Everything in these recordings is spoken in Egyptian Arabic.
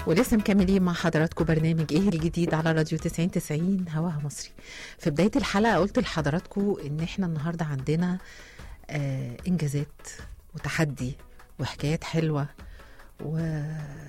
ولسه مكملين مع حضراتكم برنامج ايه الجديد على راديو 90 90 هواها مصري في بداية الحلقة قلت لحضراتكم ان احنا النهاردة عندنا آه انجازات وتحدي وحكايات حلوة و...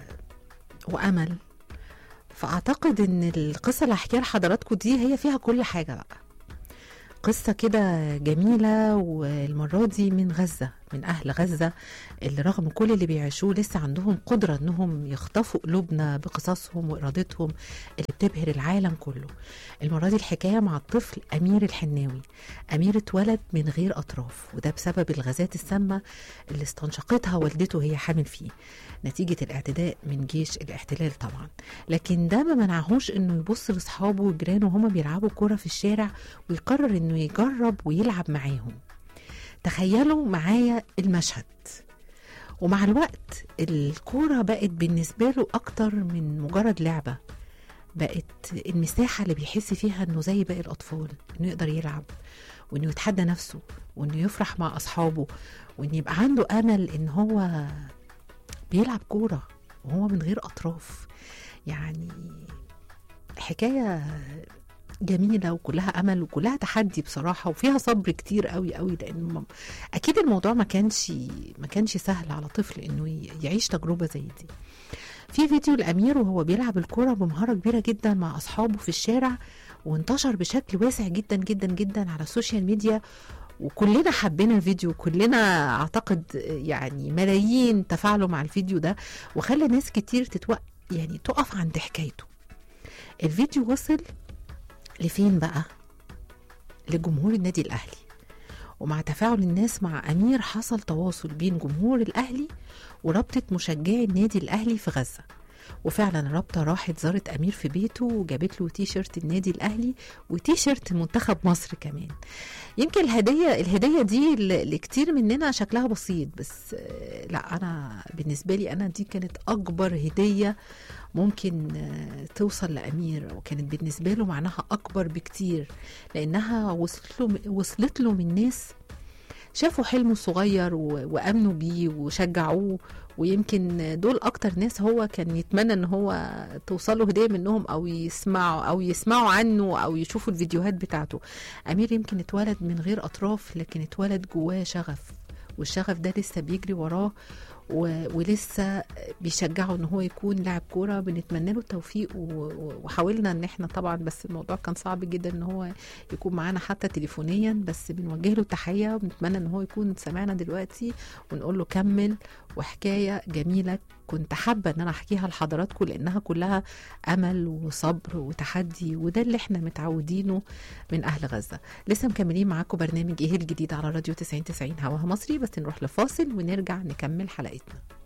وامل فاعتقد ان القصة اللي هحكيها لحضراتكم دي هي فيها كل حاجة بقى قصة كده جميلة والمرة دي من غزة من أهل غزة اللي رغم كل اللي بيعيشوه لسه عندهم قدرة إنهم يخطفوا قلوبنا بقصصهم وإرادتهم اللي بتبهر العالم كله المرة دي الحكاية مع الطفل أمير الحناوي أمير اتولد من غير أطراف وده بسبب الغازات السامة اللي استنشقتها والدته وهي حامل فيه نتيجة الاعتداء من جيش الاحتلال طبعا لكن ده ما منعهوش انه يبص لاصحابه وجيرانه وهما بيلعبوا كرة في الشارع ويقرر انه يجرب ويلعب معاهم تخيلوا معايا المشهد ومع الوقت الكورة بقت بالنسبة له أكتر من مجرد لعبة بقت المساحة اللي بيحس فيها إنه زي باقي الأطفال إنه يقدر يلعب وإنه يتحدى نفسه وإنه يفرح مع أصحابه وإن يبقى عنده أمل إن هو بيلعب كورة وهو من غير أطراف يعني حكاية جميله وكلها امل وكلها تحدي بصراحه وفيها صبر كتير قوي قوي لان اكيد الموضوع ما كانش ما كانش سهل على طفل انه يعيش تجربه زي دي في فيديو الامير وهو بيلعب الكوره بمهاره كبيره جدا مع اصحابه في الشارع وانتشر بشكل واسع جدا جدا جدا على السوشيال ميديا وكلنا حبينا الفيديو كلنا اعتقد يعني ملايين تفاعلوا مع الفيديو ده وخلى ناس كتير تتوق يعني تقف عند حكايته الفيديو وصل لفين بقى لجمهور النادي الاهلي ومع تفاعل الناس مع امير حصل تواصل بين جمهور الاهلي ورابطه مشجعي النادي الاهلي في غزه وفعلا الرابطه راحت زارت امير في بيته وجابت له تي شيرت النادي الاهلي وتي شيرت منتخب مصر كمان يمكن الهديه الهديه دي لكتير مننا شكلها بسيط بس لا انا بالنسبه لي انا دي كانت اكبر هديه ممكن توصل لامير وكانت بالنسبه له معناها اكبر بكتير لانها وصلت له وصلت له من ناس شافوا حلمه الصغير وامنوا بيه وشجعوه ويمكن دول اكتر ناس هو كان يتمنى ان هو توصله هديه منهم او يسمعوا او يسمعوا عنه او يشوفوا الفيديوهات بتاعته امير يمكن اتولد من غير اطراف لكن اتولد جواه شغف والشغف ده لسه بيجري وراه و... ولسه بيشجعه ان هو يكون لاعب كوره بنتمنى له التوفيق و... وحاولنا ان احنا طبعا بس الموضوع كان صعب جدا ان هو يكون معانا حتى تليفونيا بس بنوجه له تحيه وبنتمنى ان هو يكون سمعنا دلوقتي ونقول له كمل وحكايه جميله كنت حابه ان انا احكيها لحضراتكم لانها كلها امل وصبر وتحدي وده اللي احنا متعودينه من اهل غزه لسه مكملين معاكم برنامج ايه الجديد على راديو 90 90 هواها مصري بس نروح لفاصل ونرجع نكمل حلقتنا